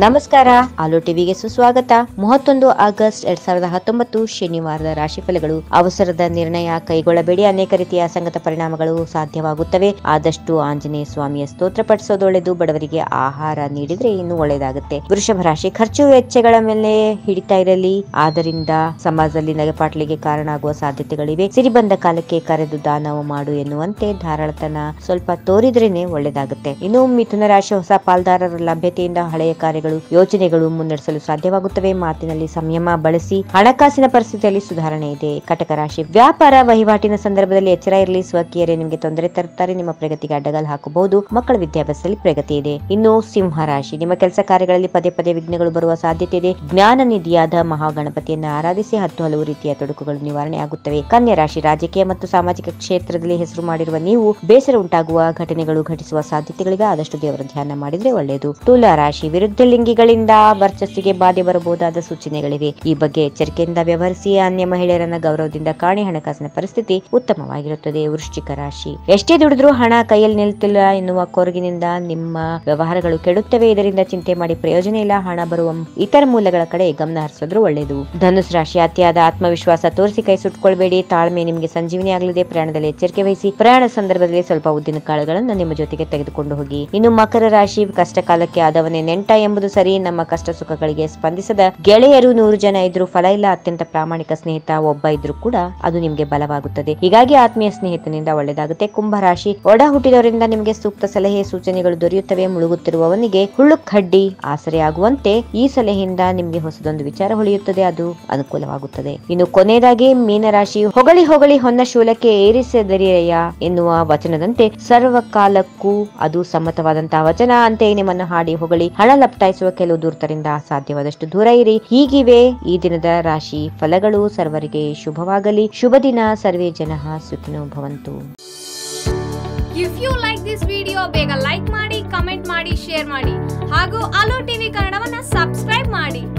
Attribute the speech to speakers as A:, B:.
A: ನಮಸ್ಕಾರ ಆಲೋ ಟಿವಿಗೆ ಸುಸ್ವಾಗತ ಮೂವತ್ತೊಂದು ಆಗಸ್ಟ್ ಎರಡ್ ಸಾವಿರದ ಹತ್ತೊಂಬತ್ತು ಶನಿವಾರದ ರಾಶಿ ಫಲಗಳು ಅವಸರದ ನಿರ್ಣಯ ಕೈಗೊಳ್ಳಬೇಡಿ ಅನೇಕ ರೀತಿಯ ಸಂಗತ ಪರಿಣಾಮಗಳು ಸಾಧ್ಯವಾಗುತ್ತವೆ ಆದಷ್ಟು ಆಂಜನೇಯ ಸ್ವಾಮಿಯ ಸ್ತೋತ್ರ ಪಠಿಸೋದು ಒಳ್ಳೆಯದು ಬಡವರಿಗೆ ಆಹಾರ ನೀಡಿದ್ರೆ ಇನ್ನು ಒಳ್ಳೆಯದಾಗುತ್ತೆ ವೃಷಭ ರಾಶಿ ಖರ್ಚು ವೆಚ್ಚಗಳ ಮೇಲೆ ಹಿಡಿತಾ ಇರಲಿ ಆದ್ದರಿಂದ ಸಮಾಜದಲ್ಲಿ ನಗೆಪಾಟ್ಲಿಗೆ ಕಾರಣ ಆಗುವ ಸಾಧ್ಯತೆಗಳಿವೆ ಸಿರಿ ಬಂದ ಕಾಲಕ್ಕೆ ಕರೆದು ದಾನವ ಮಾಡು ಎನ್ನುವಂತೆ ಧಾರಾಳತನ ಸ್ವಲ್ಪ ತೋರಿದ್ರೇನೆ ಒಳ್ಳೆಯದಾಗುತ್ತೆ ಇನ್ನು ಮಿಥುನ ರಾಶಿ ಹೊಸ ಪಾಲ್ದಾರರ ಲಭ್ಯತೆಯಿಂದ ಹಳೆಯ ಕಾರ್ಯಗಳು ಯೋಜನೆಗಳು ಮುನ್ನಡೆಸಲು ಸಾಧ್ಯವಾಗುತ್ತವೆ ಮಾತಿನಲ್ಲಿ ಸಂಯಮ ಬಳಸಿ ಹಣಕಾಸಿನ ಪರಿಸ್ಥಿತಿಯಲ್ಲಿ ಸುಧಾರಣೆ ಇದೆ ಕಟಕ ರಾಶಿ ವ್ಯಾಪಾರ ವಹಿವಾಟಿನ ಸಂದರ್ಭದಲ್ಲಿ ಎಚ್ಚರ ಇರಲಿ ಸ್ವಕೀಯರೇ ನಿಮಗೆ ತೊಂದರೆ ತರುತ್ತಾರೆ ನಿಮ್ಮ ಪ್ರಗತಿಗೆ ಅಡ್ಡಗಾಲು ಹಾಕಬಹುದು ಮಕ್ಕಳ ವಿದ್ಯಾಭ್ಯಾಸದಲ್ಲಿ ಪ್ರಗತಿ ಇದೆ ಇನ್ನು ಸಿಂಹ ರಾಶಿ ನಿಮ್ಮ ಕೆಲಸ ಕಾರ್ಯಗಳಲ್ಲಿ ಪದೇ ಪದೇ ವಿಘ್ನಗಳು ಬರುವ ಸಾಧ್ಯತೆ ಇದೆ ಜ್ಞಾನ ನಿಧಿಯಾದ ಮಹಾಗಣಪತಿಯನ್ನು ಆರಾಧಿಸಿ ಹತ್ತು ಹಲವು ರೀತಿಯ ತೊಡಕುಗಳು ನಿವಾರಣೆ ಆಗುತ್ತವೆ ಕನ್ಯಾ ರಾಶಿ ರಾಜಕೀಯ ಮತ್ತು ಸಾಮಾಜಿಕ ಕ್ಷೇತ್ರದಲ್ಲಿ ಹೆಸರು ಮಾಡಿರುವ ನೀವು ಬೇಸರ ಉಂಟಾಗುವ ಘಟನೆಗಳು ಘಟಿಸುವ ಸಾಧ್ಯತೆಗಳಿವೆ ಆದಷ್ಟು ದೇವರ ಧ್ಯಾನ ಮಾಡಿದ್ರೆ ಒಳ್ಳೆಯದು ತುಲಾ ರಾಶಿ ವಿರುದ್ಧ ಲಿಂಗಿಗಳಿಂದ ವರ್ಚಸ್ಸಿಗೆ ಬಾಧೆ ಬರಬಹುದಾದ ಸೂಚನೆಗಳಿವೆ ಈ ಬಗ್ಗೆ ಎಚ್ಚರಿಕೆಯಿಂದ ವ್ಯವಹರಿಸಿ ಅನ್ಯ ಮಹಿಳೆಯರನ್ನ ಗೌರವದಿಂದ ಕಾಣಿ ಹಣಕಾಸಿನ ಪರಿಸ್ಥಿತಿ ಉತ್ತಮವಾಗಿರುತ್ತದೆ ವೃಶ್ಚಿಕ ರಾಶಿ ಎಷ್ಟೇ ದುಡಿದ್ರೂ ಹಣ ಕೈಯಲ್ಲಿ ನಿಲ್ತಿಲ್ಲ ಎನ್ನುವ ಕೊರಗಿನಿಂದ ನಿಮ್ಮ ವ್ಯವಹಾರಗಳು ಕೆಡುತ್ತವೆ ಇದರಿಂದ ಚಿಂತೆ ಮಾಡಿ ಪ್ರಯೋಜನ ಇಲ್ಲ ಹಣ ಬರುವ ಇತರ ಮೂಲಗಳ ಕಡೆ ಗಮನ ಹರಿಸಿದ್ರು ಒಳ್ಳೆಯದು ಧನುಸ್ ರಾಶಿ ಅತಿಯಾದ ಆತ್ಮವಿಶ್ವಾಸ ತೋರಿಸಿ ಕೈ ಸುಟ್ಕೊಳ್ಬೇಡಿ ತಾಳ್ಮೆ ನಿಮಗೆ ಸಂಜೀವನಿ ಆಗಲಿದೆ ಪ್ರಯಾಣದಲ್ಲಿ ಎಚ್ಚರಿಕೆ ವಹಿಸಿ ಪ್ರಯಾಣ ಸಂದರ್ಭದಲ್ಲಿ ಸ್ವಲ್ಪ ಉದ್ದಿನ ಕಾಳುಗಳನ್ನು ನಿಮ್ಮ ಜೊತೆಗೆ ತೆಗೆದುಕೊಂಡು ಹೋಗಿ ಇನ್ನು ಮಕರ ರಾಶಿ ಕಷ್ಟ ಕಾಲಕ್ಕೆ ಆದವನೇ ನೆಂಟ ಎಂಬುದು ಸರಿ ನಮ್ಮ ಕಷ್ಟ ಸುಖಗಳಿಗೆ ಸ್ಪಂದಿಸದ ಗೆಳೆಯರು ನೂರು ಜನ ಇದ್ರು ಫಲ ಇಲ್ಲ ಅತ್ಯಂತ ಪ್ರಾಮಾಣಿಕ ಸ್ನೇಹಿತ ಒಬ್ಬ ಇದ್ರು ಕೂಡ ಅದು ನಿಮ್ಗೆ ಬಲವಾಗುತ್ತದೆ ಹೀಗಾಗಿ ಆತ್ಮೀಯ ಸ್ನೇಹಿತನಿಂದ ಒಳ್ಳೆಯದಾಗುತ್ತೆ ಕುಂಭ ರಾಶಿ ಒಡ ಹುಟ್ಟಿದವರಿಂದ ನಿಮಗೆ ಸೂಕ್ತ ಸಲಹೆ ಸೂಚನೆಗಳು ದೊರೆಯುತ್ತವೆ ಮುಳುಗುತ್ತಿರುವವನಿಗೆ ಹುಳ್ಳು ಕಡ್ಡಿ ಆಸರೆಯಾಗುವಂತೆ ಈ ಸಲಹೆಯಿಂದ ನಿಮ್ಗೆ ಹೊಸದೊಂದು ವಿಚಾರ ಹೊಳೆಯುತ್ತದೆ ಅದು ಅನುಕೂಲವಾಗುತ್ತದೆ ಇನ್ನು ಕೊನೆಯದಾಗಿ ಮೀನರಾಶಿ ಹೊಗಳಿ ಹೊಗಳಿ ಹೊನ್ನ ಶೂಲಕ್ಕೆ ಏರಿಸದರಿಯ ಎನ್ನುವ ವಚನದಂತೆ ಸರ್ವಕಾಲಕ್ಕೂ ಅದು ಸಮ್ಮತವಾದಂತಹ ವಚನ ಅಂತೆಯೇ ನಿಮ್ಮನ್ನು ಹಾಡಿ ಹೊಗಳಿ ಹಣ ಲಪ್ಟಾಯಿಸುವ ಕೆಲವು ದೂರ್ತರಿಂದ ಸಾಧ್ಯವಾದಷ್ಟು ದೂರ ಇರಿ ಹೀಗಿವೆ ಈ ದಿನದ ರಾಶಿ ಫಲಗಳು ಸರ್ವರಿಗೆ ಶುಭವಾಗಲಿ ಶುಭ ದಿನ ಸರ್ವೇ ಜನ ಸುಖಿನೋ ಭವಂತು
B: if you like this video ಬೇಗ ಲೈಕ್ ಮಾಡಿ ಕಮೆಂಟ್ ಮಾಡಿ ಶೇರ್ ಮಾಡಿ ಹಾಗೂ ಅಲೋ ಟಿವಿ ಕನ್ನಡವನ್ನ ಸಬ್ಸ್ಕ್ರೈಬ್ ಮಾಡಿ